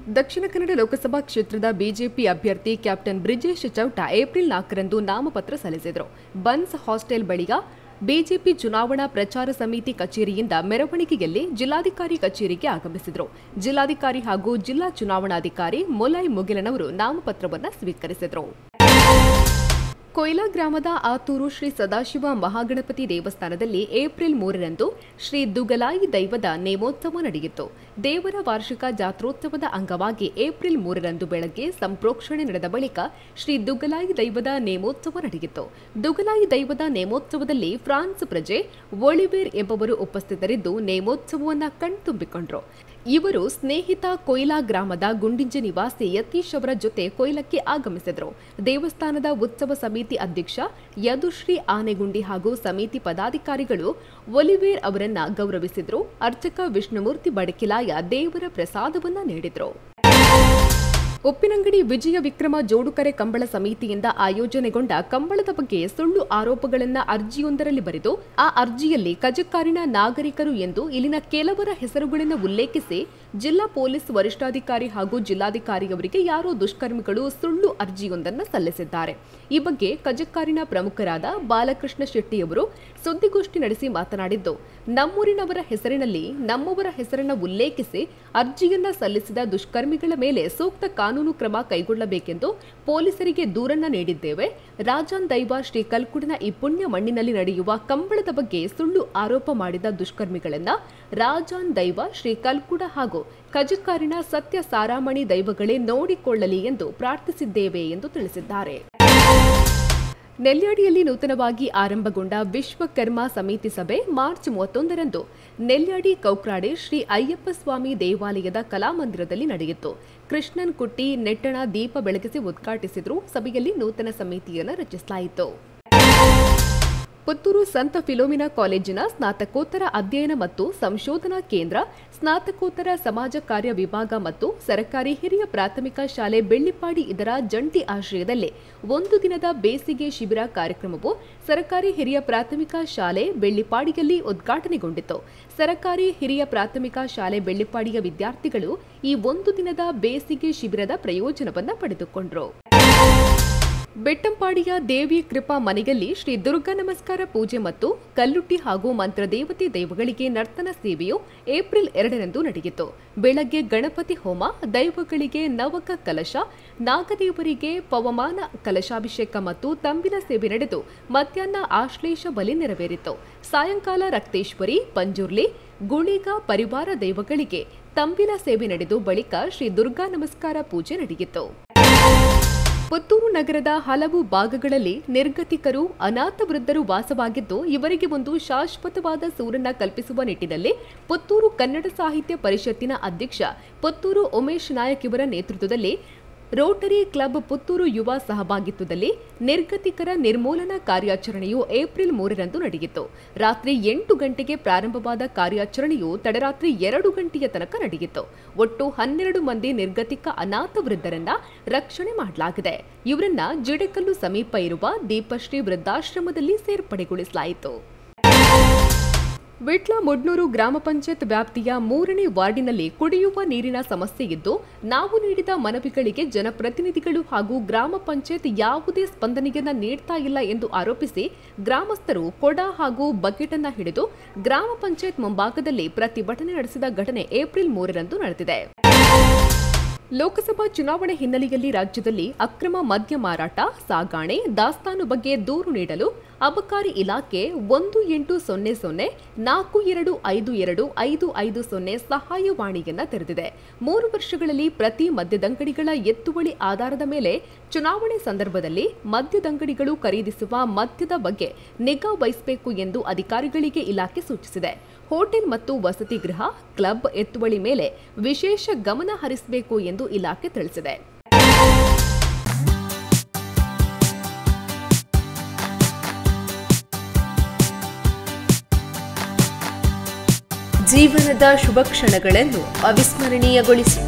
ದಕ್ಷಿಣ ಕನ್ನಡ ಲೋಕಸಭಾ ಕ್ಷೇತ್ರದ ಬಿಜೆಪಿ ಅಭ್ಯರ್ಥಿ ಕ್ಯಾಪ್ಟನ್ ಬ್ರಿಜೇಶ್ ಚೌಟ ಏಪ್ರಿಲ್ ನಾಲ್ಕರಂದು ನಾಮಪತ್ರ ಸಲ್ಲಿಸಿದರು ಬನ್ಸ್ ಹಾಸ್ಟೆಲ್ ಬಳಿಯ ಬಿಜೆಪಿ ಚುನಾವಣಾ ಪ್ರಚಾರ ಸಮಿತಿ ಕಚೇರಿಯಿಂದ ಮೆರವಣಿಗೆಯಲ್ಲಿ ಜಿಲ್ಲಾಧಿಕಾರಿ ಕಚೇರಿಗೆ ಆಗಮಿಸಿದರು ಜಿಲ್ಲಾಧಿಕಾರಿ ಹಾಗೂ ಜಿಲ್ಲಾ ಚುನಾವಣಾಧಿಕಾರಿ ಮೊಲೈ ಮುಗಿಲನವರು ನಾಮಪತ್ರವನ್ನು ಸ್ವೀಕರಿಸಿದರು ಕೊಯ್ಲಾ ಗ್ರಾಮದ ಆತೂರು ಶ್ರೀ ಸದಾಶಿವ ಮಹಾಗಣಪತಿ ದೇವಸ್ಥಾನದಲ್ಲಿ ಏಪ್ರಿಲ್ ಮೂರರಂದು ಶ್ರೀ ದುಗಲಾಯಿ ದೈವದ ನೇಮೋತ್ಸವ ನಡೆಯಿತು ದೇವರ ವಾರ್ಷಿಕ ಜಾತ್ರೋತ್ಸವದ ಅಂಗವಾಗಿ ಏಪ್ರಿಲ್ ಮೂರರಂದು ಬೆಳಗ್ಗೆ ಸಂಪ್ರೋಕ್ಷಣೆ ನಡೆದ ಬಳಿಕ ಶ್ರೀ ದುಗಲಾಯಿ ದೈವದ ನೇಮೋತ್ಸವ ನಡೆಯಿತು ದುಗಲಾಯಿ ದೈವದ ನೇಮೋತ್ಸವದಲ್ಲಿ ಫ್ರಾನ್ಸ್ ಪ್ರಜೆ ಒಳಿವೇರ್ ಎಂಬುವರು ಉಪಸ್ಥಿತರಿದ್ದು ನೇಮೋತ್ಸವವನ್ನು ಕಣ್ತುಂಬಿಕೊಂಡರು ಇವರು ಸ್ನೇಹಿತ ಕೊಯ್ಲಾ ಗ್ರಾಮದ ಗುಂಡಿಂಜ ನಿವಾಸಿ ಯತೀಶ್ ಅವರ ಜೊತೆ ಕೊಯ್ಲಕ್ಕೆ ಆಗಮಿಸಿದರು ದೇವಸ್ಥಾನದ ಉತ್ಸವ ಸಮಿತಿ ಅಧ್ಯಕ್ಷ ಯದುಶ್ರೀ ಆನೆಗುಂಡಿ ಹಾಗೂ ಸಮಿತಿ ಪದಾಧಿಕಾರಿಗಳು ಒಲಿವೇರ್ ಅವರನ್ನ ಗೌರವಿಸಿದ್ರು ಅರ್ಚಕ ವಿಷ್ಣುಮೂರ್ತಿ ಬಡಕಿಲಾಯ ದೇವರ ಪ್ರಸಾದವನ್ನ ನೀಡಿದ್ರು ಉಪ್ಪಿನಂಗಡಿ ವಿಜಯ ವಿಕ್ರಮ ಜೋಡುಕರೆ ಕಂಬಳ ಸಮಿತಿಯಿಂದ ಆಯೋಜನೆಗೊಂಡ ಕಂಬಳದ ಬಗ್ಗೆ ಸುಳ್ಳು ಆರೋಪಗಳನ್ನು ಅರ್ಜಿಯೊಂದರಲ್ಲಿ ಬರೆದು ಆ ಅರ್ಜಿಯಲ್ಲಿ ಕಜಕ್ಕಾರಿನ ನಾಗರಿಕರು ಎಂದು ಇಲ್ಲಿನ ಕೆಲವರ ಹೆಸರುಗಳನ್ನು ಉಲ್ಲೇಖಿಸಿ ಜಿಲ್ಲಾ ಪೊಲೀಸ್ ವರಿಷ್ಠಾಧಿಕಾರಿ ಹಾಗೂ ಜಿಲ್ಲಾಧಿಕಾರಿಯವರಿಗೆ ಯಾರೋ ದುಷ್ಕರ್ಮಿಗಳು ಸುಳ್ಳು ಅರ್ಜಿಯೊಂದನ್ನು ಸಲ್ಲಿಸಿದ್ದಾರೆ ಈ ಬಗ್ಗೆ ಕಜಕ್ಕಾರಿನ ಪ್ರಮುಖರಾದ ಬಾಲಕೃಷ್ಣ ಶೆಟ್ಟಿಯವರು ಸುದ್ದಿಗೋಷ್ಠಿ ನಡೆಸಿ ಮಾತನಾಡಿದ್ದು ನಮ್ಮೂರಿನವರ ಹೆಸರಿನಲ್ಲಿ ನಮ್ಮವರ ಹೆಸರನ್ನು ಉಲ್ಲೇಖಿಸಿ ಅರ್ಜಿಯನ್ನ ಸಲ್ಲಿಸಿದ ದುಷ್ಕರ್ಮಿಗಳ ಮೇಲೆ ಸೂಕ್ತ ಕಾನೂನು ಕ್ರಮ ಕೈಗೊಳ್ಳಬೇಕೆಂದು ಪೊಲೀಸರಿಗೆ ದೂರನ್ನ ನೀಡಿದ್ದೇವೆ ರಾಜಾನ್ ದೈವ ಶ್ರೀ ಕಲ್ಕುಡಿನ ಈ ಪುಣ್ಯ ಮಣ್ಣಿನಲ್ಲಿ ನಡೆಯುವ ಕಂಬಳದ ಬಗ್ಗೆ ಸುಳ್ಳು ಆರೋಪ ಮಾಡಿದ ದುಷ್ಕರ್ಮಿಗಳನ್ನ ರಾಜಾನ್ ದೈವ ಶ್ರೀ ಕಲ್ಕುಡ ಹಾಗೂ ಕಜಕಾರಿನ ಸತ್ಯ ಸಾರಾಮಣಿ ದೈವಗಳೇ ನೋಡಿಕೊಳ್ಳಲಿ ಎಂದು ಪ್ರಾರ್ಥಿಸಿದ್ದೇವೆ ಎಂದು ತಿಳಿಸಿದ್ದಾರೆ ನೆಲ್ಯಾಡಿಯಲ್ಲಿ ನೂತನವಾಗಿ ಆರಂಭಗೊಂಡ ವಿಶ್ವಕರ್ಮ ಸಮಿತಿ ಸಭೆ ಮಾರ್ಚ್ ಮೂವತ್ತೊಂದರಂದು ನೆಲ್ಯಾಡಿ ಕೌಕ್ರಾಡೆ ಶ್ರೀ ಅಯ್ಯಪ್ಪ ಸ್ವಾಮಿ ದೇವಾಲಯದ ಕಲಾಮಂದಿರದಲ್ಲಿ ನಡೆಯಿತು ಕೃಷ್ಣನ್ ಕುಟ್ಟಿ ನೆಟ್ಟಣ ದೀಪ ಬೆಳಗಿಸಿ ಉದ್ಘಾಟಿಸಿದ್ರು ಸಭೆಯಲ್ಲಿ ನೂತನ ಸಮಿತಿಯನ್ನು ರಚಿಸಲಾಯಿತು ಪುತ್ತೂರು ಸಂತ ಫಿಲೋಮಿನಾ ಕಾಲೇಜಿನ ಸ್ನಾತಕೋತ್ತರ ಅಧ್ಯಯನ ಮತ್ತು ಸಂಶೋಧನಾ ಕೇಂದ್ರ ಸ್ನಾತಕೋತ್ತರ ಸಮಾಜ ಕಾರ್ಯ ವಿಭಾಗ ಮತ್ತು ಸರ್ಕಾರಿ ಹಿರಿಯ ಪ್ರಾಥಮಿಕ ಶಾಲೆ ಬೆಳ್ಳಿಪಾಡಿ ಇದರ ಜಂಟಿ ಆಶ್ರಯದಲ್ಲಿ ಒಂದು ದಿನದ ಬೇಸಿಗೆ ಶಿಬಿರ ಕಾರ್ಯಕ್ರಮವು ಸರ್ಕಾರಿ ಹಿರಿಯ ಪ್ರಾಥಮಿಕ ಶಾಲೆ ಬೆಳ್ಳಿಪಾಡಿಯಲ್ಲಿ ಉದ್ಘಾಟನೆಗೊಂಡಿತು ಸರ್ಕಾರಿ ಹಿರಿಯ ಪ್ರಾಥಮಿಕ ಶಾಲೆ ಬೆಳ್ಳಿಪಾಡಿಯ ವಿದ್ಯಾರ್ಥಿಗಳು ಈ ಒಂದು ದಿನದ ಬೇಸಿಗೆ ಶಿಬಿರದ ಪ್ರಯೋಜನವನ್ನು ಪಡೆದುಕೊಂಡರು ಬೆಟ್ಟಂಪಾಡಿಯ ದೇವಿ ಕೃಪಾ ಮನೆಯಲ್ಲಿ ಶ್ರೀ ದುರ್ಗಾ ನಮಸ್ಕಾರ ಪೂಜೆ ಮತ್ತು ಕಲ್ಲುಟ್ಟಿ ಹಾಗೂ ಮಂತ್ರದೇವತೆ ದೈವಗಳಿಗೆ ನರ್ತನ ಸೇವೆಯು ಏಪ್ರಿಲ್ ಎರಡರಂದು ನಡೆಯಿತು ಬೆಳಗ್ಗೆ ಗಣಪತಿ ಹೋಮ ದೈವಗಳಿಗೆ ನವಕ ಕಲಶ ನಾಗದೇವರಿಗೆ ಪವಮಾನ ಕಲಶಾಭಿಷೇಕ ಮತ್ತು ತಂಬಿನ ಸೇವೆ ನಡೆದು ಮಧ್ಯಾಹ್ನ ಆಶ್ಲೇಷ ಬಲಿ ನೆರವೇರಿತು ಸಾಯಂಕಾಲ ರಕ್ತೇಶ್ವರಿ ಪಂಜುರ್ಲಿ ಗುಳಿಗ ಪರಿವಾರ ದೈವಗಳಿಗೆ ತಂಬಿನ ಸೇವೆ ನಡೆದು ಬಳಿಕ ಶ್ರೀ ದುರ್ಗಾ ನಮಸ್ಕಾರ ಪೂಜೆ ನಡೆಯಿತು ಪುತ್ತೂರು ನಗರದ ಹಲವು ಭಾಗಗಳಲ್ಲಿ ನಿರ್ಗತಿಕರು ಅನಾಥ ವೃದ್ಧರು ವಾಸವಾಗಿದ್ದು ಇವರಿಗೆ ಒಂದು ಶಾಶ್ವತವಾದ ಸೂರನ್ನ ಕಲ್ಪಿಸುವ ನಿಟ್ಟಿನಲ್ಲಿ ಪುತ್ತೂರು ಕನ್ನಡ ಸಾಹಿತ್ಯ ಪರಿಷತ್ತಿನ ಅಧ್ಯಕ್ಷ ಪುತ್ತೂರು ಉಮೇಶ್ ನಾಯಕ್ ಇವರ ನೇತೃತ್ವದಲ್ಲಿ ರೋಟರಿ ಕ್ಲಬ್ ಪುತ್ತೂರು ಯುವ ಸಹಭಾಗಿತ್ವದಲ್ಲಿ ನಿರ್ಗತಿಕರ ನಿರ್ಮೂಲನಾ ಕಾರ್ಯಾಚರಣೆಯು ಏಪ್ರಿಲ್ ಮೂರರಂದು ನಡೆಯಿತು ರಾತ್ರಿ ಎಂಟು ಗಂಟೆಗೆ ಪ್ರಾರಂಭವಾದ ಕಾರ್ಯಾಚರಣೆಯು ತಡರಾತ್ರಿ ಎರಡು ಗಂಟೆಯ ತನಕ ನಡೆಯಿತು ಒಟ್ಟು ಹನ್ನೆರಡು ಮಂದಿ ನಿರ್ಗತಿಕ ಅನಾಥ ವೃದ್ಧರನ್ನ ರಕ್ಷಣೆ ಮಾಡಲಾಗಿದೆ ಇವರನ್ನ ಜಿಡೆಕಲ್ಲು ಸಮೀಪ ಇರುವ ದೀಪಶ್ರೀ ವೃದ್ಧಾಶ್ರಮದಲ್ಲಿ ಸೇರ್ಪಡೆಗೊಳಿಸಲಾಯಿತು ವಿಟ್ಲ ಮುಡ್ನೂರು ಗ್ರಾಮ ಪಂಚಾಯತ್ ವ್ಯಾಪ್ತಿಯ ಮೂರನೇ ವಾರ್ಡಿನಲ್ಲಿ ಕುಡಿಯುವ ನೀರಿನ ಸಮಸ್ಯೆ ಇದ್ದು ನಾವು ನೀಡಿದ ಮನವಿಗಳಿಗೆ ಜನಪ್ರತಿನಿಧಿಗಳು ಹಾಗೂ ಗ್ರಾಮ ಪಂಚಾಯತ್ ಯಾವುದೇ ಸ್ಪಂದನೆಯನ್ನ ನೀಡ್ತಾ ಇಲ್ಲ ಎಂದು ಆರೋಪಿಸಿ ಗ್ರಾಮಸ್ಥರು ಕೊಡ ಹಾಗೂ ಬಕೆಟ್ ಅನ್ನ ಹಿಡಿದು ಗ್ರಾಮ ಪಂಚಾಯತ್ ಮುಂಭಾಗದಲ್ಲಿ ಪ್ರತಿಭಟನೆ ನಡೆಸಿದ ಘಟನೆ ಏಪ್ರಿಲ್ ಮೂರರಂದು ನಡೆದಿದೆ ಲೋಕಸಭಾ ಚುನಾವಣೆ ಹಿನ್ನೆಲೆಯಲ್ಲಿ ರಾಜ್ಯದಲ್ಲಿ ಅಕ್ರಮ ಮದ್ಯ ಮಾರಾಟ ಸಾಗಾಣೆ ದಾಸ್ತಾನು ಬಗ್ಗೆ ದೂರು ನೀಡಲು ಅಬಕಾರಿ ಇಲಾಖೆ ಒಂದು ಎಂಟು ಸೊನ್ನೆ ಸೊನ್ನೆ ನಾಲ್ಕು ಎರಡು ಐದು ಎರಡು ಐದು ಐದು ಸೊನ್ನೆ ಸಹಾಯವಾಣಿಯನ್ನ ತೆರೆದಿದೆ ಮೂರು ವರ್ಷಗಳಲ್ಲಿ ಪ್ರತಿ ಮದ್ಯದಂಗಡಿಗಳ ಎತ್ತುವಳಿ ಆಧಾರದ ಮೇಲೆ ಚುನಾವಣೆ ಸಂದರ್ಭದಲ್ಲಿ ಮದ್ಯದಂಗಡಿಗಳು ಖರೀದಿಸುವ ಮದ್ಯದ ಬಗ್ಗೆ ನಿಗಾ ವಹಿಸಬೇಕು ಎಂದು ಅಧಿಕಾರಿಗಳಿಗೆ ಇಲಾಖೆ ಸೂಚಿಸಿದೆ ಹೋಟೆಲ್ ಮತ್ತು ವಸತಿ ಗೃಹ ಕ್ಲಬ್ ಎತ್ತುವಳಿ ಮೇಲೆ ವಿಶೇಷ ಗಮನ ಹರಿಸಬೇಕು ಎಂದು ಇಲಾಖೆ ತಿಳಿಸಿದೆ ಜೀವನದ ಶುಭ ಕ್ಷಣಗಳನ್ನು ಅವಿಸ್ಮರಣೀಯಗೊಳಿಸಿ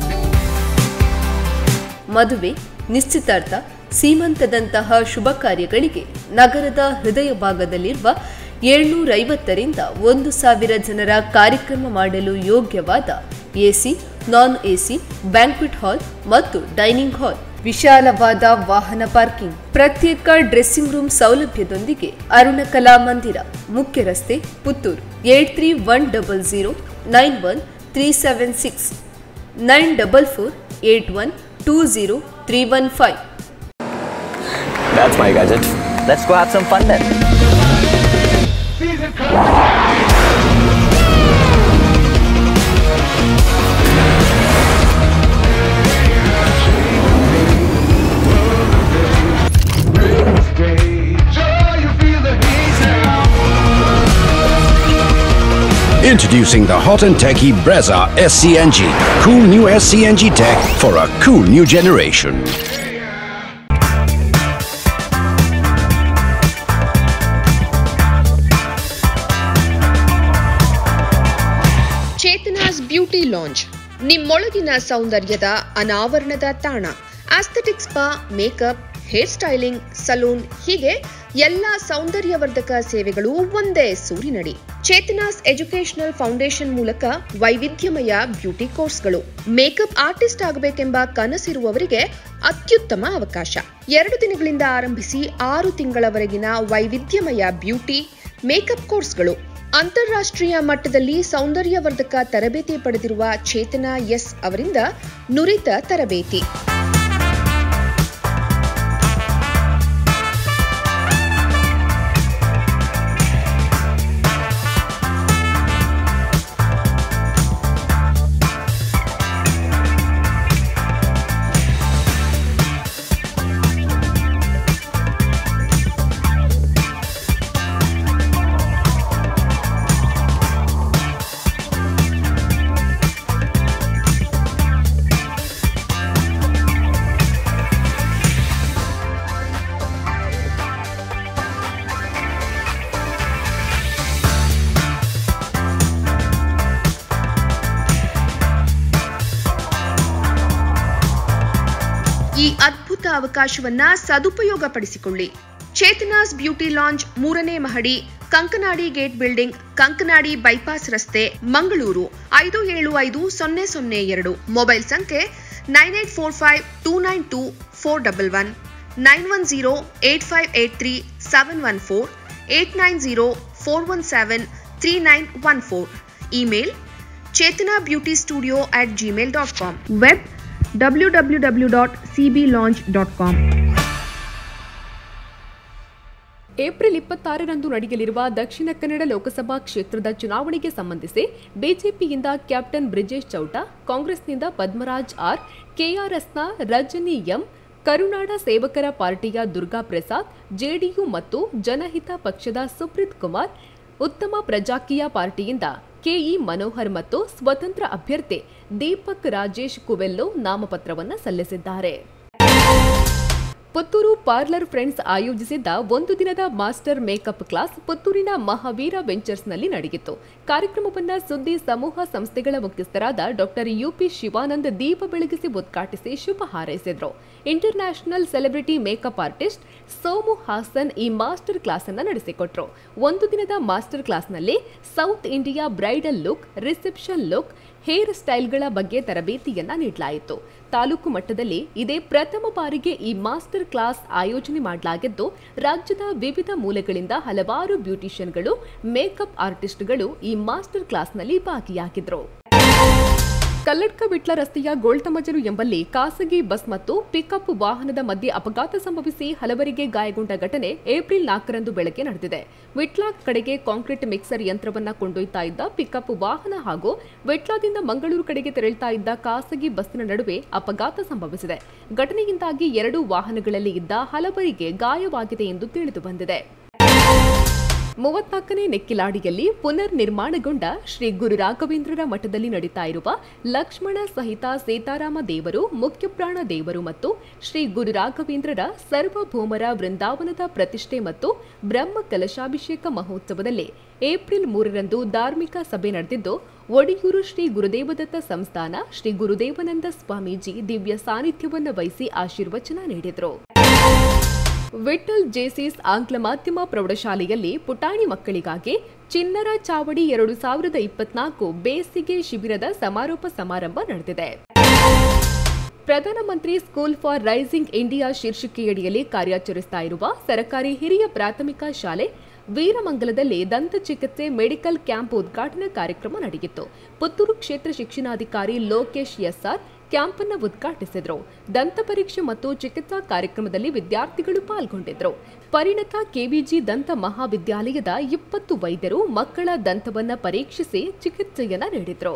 ಮದುವೆ ನಿಶ್ಚಿತಾರ್ಥ ಸೀಮಂತದಂತಹ ಶುಭ ಕಾರ್ಯಗಳಿಗೆ ನಗರದ ಹೃದಯ ಭಾಗದಲ್ಲಿರುವ ಏಳ್ನೂರೈವತ್ತರಿಂದ ಒಂದು ಸಾವಿರ ಜನರ ಕಾರ್ಯಕ್ರಮ ಮಾಡಲು ಯೋಗ್ಯವಾದ AC non AC banquet hall ಮತ್ತು ಡೈನಿಂಗ್ ಹಾಲ್ ವಿಶಾಲವಾದ ವಾಹನ ಪಾರ್ಕಿಂಗ್ ಪ್ರತ್ಯೇಕ ಡ್ರೆಸ್ಸಿಂಗ್ ರೂಮ್ ಸೌಲಭ್ಯದೊಂದಿಗೆ ಅರುಣ ಕಲಾ ಮಂದಿರ ಮುಖ್ಯ ರಸ್ತೆ Puttur eight three one double zero nine one three seven six nine double four eight one two zero three one five That's my gadget. Let's go have some fun then. Introducing the hot and techy Brezza SCNG. Cool new SCNG tech for a cool new generation. Chetana's beauty lounge ನಿಮ್ಮೊಳಗಿನ ಸೌಂದರ್ಯದ ಅನಾವರಣದ ತಾಣ aesthetic spa makeup hair styling salon ಹೀಗೆ ಎಲ್ಲ ಸೌಂದರ್ಯವರ್ಧಕ ಸೇವೆಗಳು ಒಂದೇ ಸೂರಿನಡಿ ಚೇತನಾಸ್ ಎಜುಕೇಶನಲ್ ಫೌಂಡೇಶನ್ ಮೂಲಕ ವೈವಿಧ್ಯಮಯ ಬ್ಯೂಟಿ ಕೋರ್ಸ್ಗಳು ಮೇಕಪ್ ಆರ್ಟಿಸ್ಟ್ ಆಗಬೇಕೆಂಬ ಕನಸಿರುವವರಿಗೆ ಅತ್ಯುತ್ತಮ ಅವಕಾಶ ಎರಡು ದಿನಗಳಿಂದ ಆರಂಭಿಸಿ ಆರು ತಿಂಗಳವರೆಗಿನ ವೈವಿಧ್ಯಮಯ ಬ್ಯೂಟಿ ಮೇಕಪ್ ಕೋರ್ಸ್ಗಳು ಅಂತಾರಾಷ್ಟ್ರೀಯ ಮಟ್ಟದಲ್ಲಿ ಸೌಂದರ್ಯವರ್ಧಕ ತರಬೇತಿ ಪಡೆದಿರುವ ಚೇತನಾ ಎಸ್ ಅವರಿಂದ ನುರಿತ ತರಬೇತಿ ಈ ಅದ್ಭುತ ಅವಕಾಶವನ್ನ ಸದುಪಯೋಗ ಪಡಿಸಿಕೊಳ್ಳಿ ಚೇತನಾಸ್ ಬ್ಯೂಟಿ ಲಾಂಜ್ ಮೂರನೇ ಮಹಡಿ Kankanadi gate building Kankanadi bypass ರಸ್ತೆ ಮಂಗಳೂರು ಐದು ಏಳು ಐದು ಸೊನ್ನೆ ಸೊನ್ನೆ ಎರಡು ಮೊಬೈಲ್ ಸಂಖ್ಯೆ nine eight four five two nine two four double one nine one zero eight five eight three seven one four eight nine zero four one seven three nine one four email Chetana beauty studio at Gmail dot com web W W W dot C B launch dot com April ಇಪ್ಪತ್ತಾರರಂದು ನಡೆಯಲಿರುವ ದಕ್ಷಿಣ ಕನ್ನಡ ಲೋಕಸಭಾ ಕ್ಷೇತ್ರದ ಚುನಾವಣೆಗೆ ಸಂಬಂಧಿಸಿ ಬಿಜೆಪಿಯಿಂದ captain Brijesh Chowta ಕಾಂಗ್ರೆಸ್ನಿಂದ Padmaraj R ಕೆಆರ್ಎಸ್ನ Rajani M ಕರುನಾಡ ಸೇವಕರ ಪಾರ್ಟಿಯ ದುರ್ಗಾ ಪ್ರಸಾದ್ ಜೆಡಿಯು ಮತ್ತು ಜನಹಿತ ಪಕ್ಷದ ಸುಪ್ರೀತ್ ಕುಮಾರ್ ಉತ್ತಮ ಪ್ರಜಾಕೀಯ ಪಾರ್ಟಿಯಿಂದ ಕೆಇ ಮನೋಹರ್ ಮತ್ತು ಸ್ವತಂತ್ರ ಅಭ್ಯರ್ಥಿ ದೀಪಕ್ ರಾಜೇಶ್ ಕುವೆಲ್ಲೋ ನಾಮಪತ್ರವನ್ನು ಸಲ್ಲಿಸಿದ್ದಾರೆ ಪುತ್ತೂರು ಪಾರ್ಲರ್ ಫ್ರೆಂಡ್ಸ್ ಆಯೋಜಿಸಿದ್ದ ಒಂದು ದಿನದ ಮಾಸ್ಟರ್ ಮೇಕಪ್ ಕ್ಲಾಸ್ ಪುತ್ತೂರಿನ ಮಹಾವೀರ ವೆಂಚರ್ಸ್ನಲ್ಲಿ ನಡೆಯಿತು ಕಾರ್ಯಕ್ರಮವನ್ನು ಸುದ್ದಿ ಸಮೂಹ ಸಂಸ್ಥೆಗಳ ಮುಖ್ಯಸ್ಥರಾದ ಡಾಕ್ಟರ್ ಯುಪಿ ಶಿವಾನಂದ್ ದೀಪ ಬೆಳಗಿಸಿ ಉದ್ಘಾಟಿಸಿ ಶುಭ ಹಾರೈಸಿದರು international celebrity makeup artist Somu Hassan ಈ ಮಾಸ್ಟರ್ ಕ್ಲಾಸ್ ಅನ್ನು ನಡೆಸಿಕೊಟ್ರು ಒಂದು ದಿನದ ಮಾಸ್ಟರ್ ಕ್ಲಾಸ್ನಲ್ಲಿ South India bridal look reception look hair ಸ್ಟೈಲ್ಗಳ ಬಗ್ಗೆ ತರಬೇತಿಯನ್ನ ನೀಡಲಾಯಿತು ತಾಲೂಕು ಮಟ್ಟದಲ್ಲಿ ಇದೇ ಪ್ರಥಮ ಬಾರಿಗೆ ಈ ಮಾಸ್ಟರ್ ಕ್ಲಾಸ್ ಆಯೋಜನೆ ಮಾಡಲಾಗಿದ್ದು ರಾಜ್ಯದ ವಿವಿಧ ಮೂಲೆಗಳಿಂದ ಹಲವಾರು ಬ್ಯೂಟಿಷಿಯನ್ಗಳು ಮೇಕಪ್ ಆರ್ಟಿಸ್ಟ್ಗಳು ಈ ಮಾಸ್ಟರ್ ಕ್ಲಾಸ್ನಲ್ಲಿ ಭಾಗಿಯಾಗಿದ್ರು ಕಲ್ಲಡ್ಕ ವಿಟ್ಲ ರಸ್ತೆಯ ಗೋಳ್ತಮಜರು ಎಂಬಲ್ಲಿ ಖಾಸಗಿ ಬಸ್ ಮತ್ತು ಪಿಕಪ್ ವಾಹನದ ಮಧ್ಯೆ ಅಪಘಾತ ಸಂಭವಿಸಿ ಹಲವರಿಗೆ ಗಾಯಗೊಂಡ ಘಟನೆ ಏಪ್ರಿಲ್ ನಾಲ್ಕರಂದು ಬೆಳಗ್ಗೆ ನಡೆದಿದೆ ವಿಟ್ಲ ಕಡೆಗೆ ಕಾಂಕ್ರೀಟ್ ಮಿಕ್ಸರ್ ಯಂತ್ರವನ್ನ ಕೊಂಡೊಯ್ತಾ ಇದ್ದ ಪಿಕಪ್ ವಾಹನ ಹಾಗೂ ವಿಟ್ಲಾದಿಂದ ಮಂಗಳೂರು ಕಡೆಗೆ ತೆರಳುತ್ತಾ ಇದ್ದ ಖಾಸಗಿ ಬಸ್ಸಿನ ನಡುವೆ ಅಪಘಾತ ಸಂಭವಿಸಿದೆ ಘಟನೆಯಿಂದಾಗಿ ಎರಡು ವಾಹನಗಳಲ್ಲಿ ಇದ್ದ ಹಲವರಿಗೆ ಗಾಯವಾಗಿದೆ ಎಂದು ತಿಳಿದು ಬಂದಿದೆ ಮೂವತ್ನಾಲ್ಕನೇ ನೆಕ್ಕಿಲಾಡಿಯಲ್ಲಿ ಪುನರ್ ನಿರ್ಮಾಣಗೊಂಡ ಶ್ರೀ ಗುರು ರಾಘವೇಂದ್ರರ ಮಠದಲ್ಲಿ ನಡೀತಾ ಇರುವ ಲಕ್ಷ್ಮಣ ಸಹಿತ ಸೀತಾರಾಮ ದೇವರು ಮುಖ್ಯಪ್ರಾಣ ದೇವರು ಮತ್ತು ಶ್ರೀ ಗುರು ರಾಘವೇಂದ್ರರ ಸರ್ವಭೌಮರ ವೃಂದಾವನದ ಪ್ರತಿಷ್ಠೆ ಮತ್ತು ಬ್ರಹ್ಮ ಕಲಶಾಭಿಷೇಕ ಮಹೋತ್ಸವದಲ್ಲಿ ಏಪ್ರಿಲ್ ಮೂರರಂದು ಧಾರ್ಮಿಕ ಸಭೆ ನಡೆದಿದ್ದು ಒಡಿಯೂರು ಶ್ರೀ ಗುರುದೇವದತ್ತ ಸಂಸ್ಥಾನ ಶ್ರೀ ಗುರುದೇವನಂದ ಸ್ವಾಮೀಜಿ ದಿವ್ಯ ಸಾನ್ನಿಧ್ಯವನ್ನು ವಹಿಸಿ ಆಶೀರ್ವಚನ ನೀಡಿದರು ವಿಠಲ್ ಜೇಸಿಸ್ ಆಂಗ್ಲ ಮಾಧ್ಯಮ ಪ್ರೌಢಶಾಲೆಯಲ್ಲಿ ಪುಟಾಣಿ ಮಕ್ಕಳಿಗಾಗಿ ಚಿನ್ನರ ಚಾವಡಿ ಎರಡು ಸಾವಿರದ ಇಪ್ಪತ್ನಾಲ್ಕು ಬೇಸಿಗೆ ಶಿಬಿರದ ಸಮಾರೋಪ ಸಮಾರಂಭ ನಡೆದಿದೆ ಪ್ರಧಾನಮಂತ್ರಿ ಸ್ಕೂಲ್ ಫಾರ್ ರೈಸಿಂಗ್ ಇಂಡಿಯಾ ಶೀರ್ಷಿಕೆಯಡಿಯಲ್ಲಿ ಕಾರ್ಯಾಚರಿಸ್ತಾ ಇರುವ ಸರ್ಕಾರಿ ಹಿರಿಯ ಪ್ರಾಥಮಿಕ ಶಾಲೆ ವೀರಮಂಗಲದಲ್ಲಿ ದಂತ ಚಿಕಿತ್ಸೆ ಮೆಡಿಕಲ್ ಕ್ಯಾಂಪ್ ಉದ್ಘಾಟನಾ ಕಾರ್ಯಕ್ರಮ ನಡೆಯಿತು ಪುತ್ತೂರು ಕ್ಷೇತ್ರ ಶಿಕ್ಷಣಾಧಿಕಾರಿ ಲೋಕೇಶ್ ಎಸ್ಆರ್ ಕ್ಯಾಂಪ್ ಅನ್ನು ಉದ್ಘಾಟಿಸಿದ್ರು ದಂತ ಪರೀಕ್ಷೆ ಮತ್ತು ಚಿಕಿತ್ಸಾ ಕಾರ್ಯಕ್ರಮದಲ್ಲಿ ವಿದ್ಯಾರ್ಥಿಗಳು ಪಾಲ್ಗೊಂಡಿದ್ರು ಪರಿಣತ ಕೆವಿಜಿ ದಂತ ಮಹಾವಿದ್ಯಾಲಯದ ಇಪ್ಪತ್ತು ವೈದ್ಯರು ಮಕ್ಕಳ ದಂತವನ್ನ ಪರೀಕ್ಷಿಸಿ ಚಿಕಿತ್ಸೆಯನ್ನ ನೀಡಿದ್ರು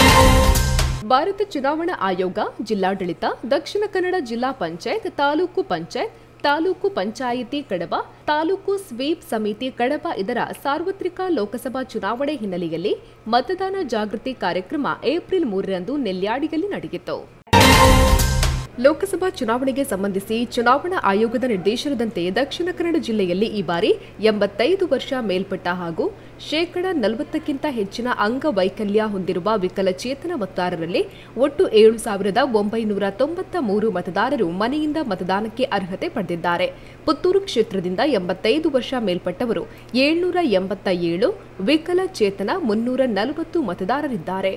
ಭಾರತ ಚುನಾವಣಾ ಆಯೋಗ ಜಿಲ್ಲಾಡಳಿತ ದಕ್ಷಿಣ ಕನ್ನಡ ಜಿಲ್ಲಾ ಪಂಚಾಯತ್ ತಾಲೂಕು ಪಂಚಾಯತ್ ತಾಲೂಕು ಪಂಚಾಯಿತಿ ಕಡಬ ತಾಲೂಕು ಸ್ವೀಪ್ ಸಮಿತಿ ಕಡಬ ಇದರ ಸಾರ್ವತ್ರಿಕ ಲೋಕಸಭಾ ಚುನಾವಣೆ ಹಿನ್ನೆಲೆಯಲ್ಲಿ ಮತದಾನ ಜಾಗೃತಿ ಕಾರ್ಯಕ್ರಮ ಏಪ್ರಿಲ್ ಮೂರರಂದು ನೆಲ್ಯಾಡಿಯಲ್ಲಿ ನಡೆಯಿತು ಲೋಕಸಭಾ ಚುನಾವಣೆಗೆ ಸಂಬಂಧಿಸಿ ಚುನಾವಣಾ ಆಯೋಗದ ನಿರ್ದೇಶನದಂತೆ ದಕ್ಷಿಣ ಕನ್ನಡ ಜಿಲ್ಲೆಯಲ್ಲಿ ಈ ಬಾರಿ ಎಂಬತ್ತೈದು ವರ್ಷ ಮೇಲ್ಪಟ್ಟ ಹಾಗೂ ಶೇಕಡ ನಲವತ್ತಕ್ಕಿಂತ ಹೆಚ್ಚಿನ ಅಂಗವೈಕಲ್ಯ ಹೊಂದಿರುವ ವಿಕಲಚೇತನ ಮತದಾರರಲ್ಲಿ ಒಟ್ಟು ಏಳು ಸಾವಿರದ ಒಂಬೈನೂರ ತೊಂಬತ್ತ ಮೂರು ಮತದಾರರು ಮನೆಯಿಂದ ಮತದಾನಕ್ಕೆ ಅರ್ಹತೆ ಪಡೆದಿದ್ದಾರೆ ಪುತ್ತೂರು ಕ್ಷೇತ್ರದಿಂದ ಎಂಬತ್ತೈದು ವರ್ಷ ಮೇಲ್ಪಟ್ಟವರು ಏಳ್ನೂರ ಎಂಬತ್ತ ಏಳು ವಿಕಲಚೇತನ ಮುನ್ನೂರ ನಲವತ್ತು ಮತದಾರರಿದ್ದಾರೆ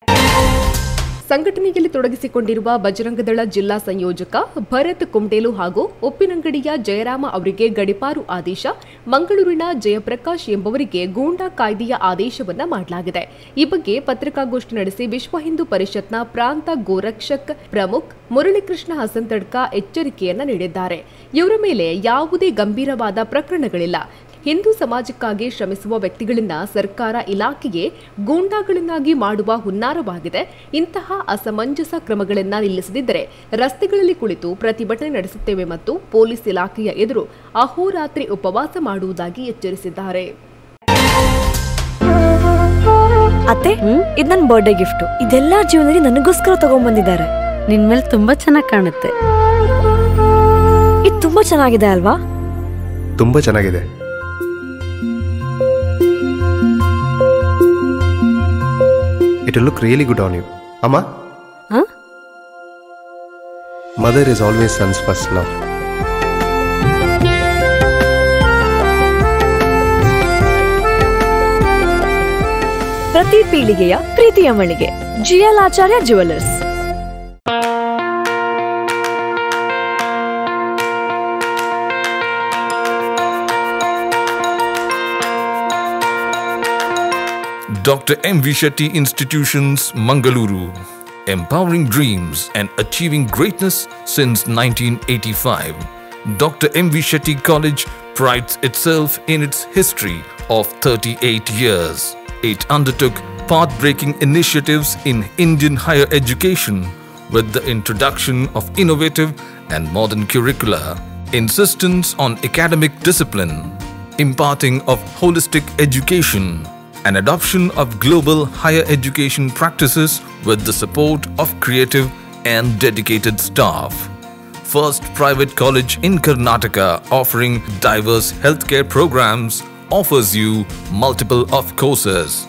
ಸಂಘಟನೆಯಲ್ಲಿ ತೊಡಗಿಸಿಕೊಂಡಿರುವ ಬಜರಂಗದಳ ಜಿಲ್ಲಾ ಸಂಯೋಜಕ ಭರತ್ ಕುಮ್ಡೇಲು ಹಾಗೂ ಉಪ್ಪಿನಂಗಡಿಯ ಜಯರಾಮ ಅವರಿಗೆ ಗಡಿಪಾರು ಆದೇಶ ಮಂಗಳೂರಿನ ಜಯಪ್ರಕಾಶ್ ಎಂಬುವರಿಗೆ ಗೂಂಡಾ ಕಾಯ್ದೆಯ ಆದೇಶವನ್ನ ಮಾಡಲಾಗಿದೆ ಈ ಬಗ್ಗೆ ಪತ್ರಿಕಾಗೋಷ್ಠಿ ನಡೆಸಿ ವಿಶ್ವ ಹಿಂದೂ ಪರಿಷತ್ನ ಪ್ರಾಂತ ಗೋರಕ್ಷಕ್ ಪ್ರಮುಖ್ ಮುರಳೀಕೃಷ್ಣ ಹಸಂತಡ್ಕ ಎಚ್ಚರಿಕೆಯನ್ನ ನೀಡಿದ್ದಾರೆ ಇವರ ಮೇಲೆ ಯಾವುದೇ ಗಂಭೀರವಾದ ಪ್ರಕರಣಗಳಿಲ್ಲ ಹಿಂದೂ ಸಮಾಜಕ್ಕಾಗಿ ಶ್ರಮಿಸುವ ವ್ಯಕ್ತಿಗಳಿಂದ ಸರ್ಕಾರ ಇಲಾಖೆಗೆ ಗೂಂಡಾಗಳನ್ನಾಗಿ ಮಾಡುವ ಹುನ್ನಾರವಾಗಿದೆ ಇಂತಹ ಅಸಮಂಜಸ ಕ್ರಮಗಳನ್ನು ನಿಲ್ಲಿಸದಿದ್ದರೆ ರಸ್ತೆಗಳಲ್ಲಿ ಕುಳಿತು ಪ್ರತಿಭಟನೆ ನಡೆಸುತ್ತೇವೆ ಮತ್ತು ಪೊಲೀಸ್ ಇಲಾಖೆಯ ಎದುರು ಅಹೋರಾತ್ರಿ ಉಪವಾಸ ಮಾಡುವುದಾಗಿ ಎಚ್ಚರಿಸಿದ್ದಾರೆ ಅತ್ತೆ ಇದು ನನ್ನ ಬರ್ಡೇ ಗಿಫ್ಟ್ ಇದೆಲ್ಲ ಜೀವನದಲ್ಲಿ ನನಗೋಸ್ಕರ ತಗೊಂಡ್ಬಂದಿದ್ದಾರೆ ನಿನ್ ಮೇಲೆ ತುಂಬಾ ಚೆನ್ನಾಗಿ ಕಾಣುತ್ತೆ ಇದು ತುಂಬಾ ಚೆನ್ನಾಗಿದೆ ಅಲ್ವಾ ತುಂಬ ಚೆನ್ನಾಗಿದೆ it look really good on you ಅಮ್ಮ Huh? Mother is always sons first love ಪ್ರತಿ ಪೀಳಿಗೆಯ ಪ್ರೀತಿಯ ಮಳಿಗೆ GL Acharya jewellers Dr. M. V. Shetty Institutions, Mangaluru. Empowering dreams and achieving greatness since 1985. Dr. M. V. Shetty College prides itself in its history of 38 years. It undertook path breaking initiatives in Indian higher education with the introduction of innovative and modern curricula, insistence on academic discipline, imparting of holistic education, and adoption of global higher education practices with the support of creative and dedicated staff. First private college in Karnataka offering diverse healthcare programs offers you multiple of courses.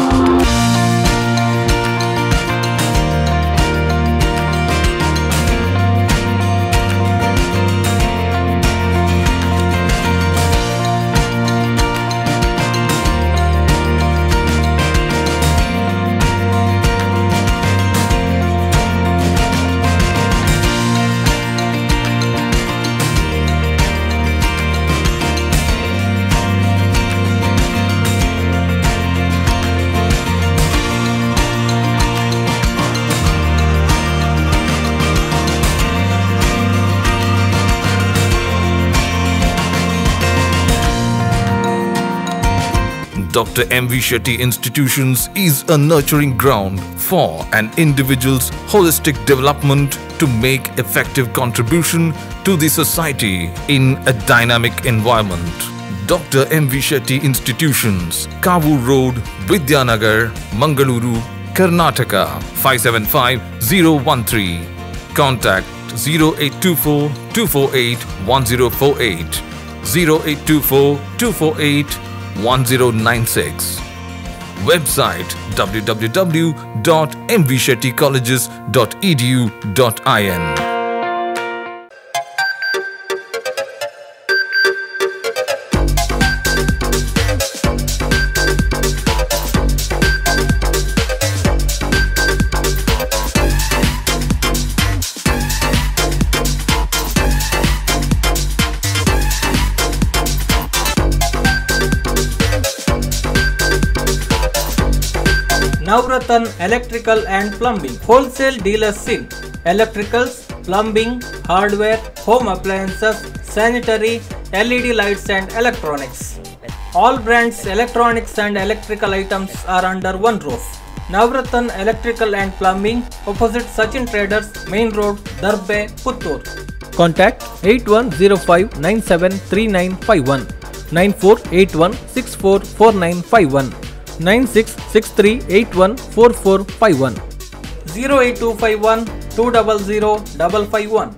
Dr. M. V. Shetty Institutions is a nurturing ground for an individual's holistic development to make effective contribution to the society in a dynamic environment. Dr. M. V. Shetty Institutions, Kavu Road, Vidyanagar, Mangaluru, Karnataka 575013. Contact 0824 248 1048 0824 248 1096. Website www.mvshettycolleges.edu.in. Navratan Electrical and Plumbing, wholesale dealers in electricals, plumbing, hardware, home appliances, sanitary, LED lights and electronics. All brands electronics and electrical items are under one roof. Navratan Electrical and Plumbing, opposite Sachin Traders, Main Road, Darbe, Puttur. Contact 8105973951 9481644951 9663814451 08251 200 551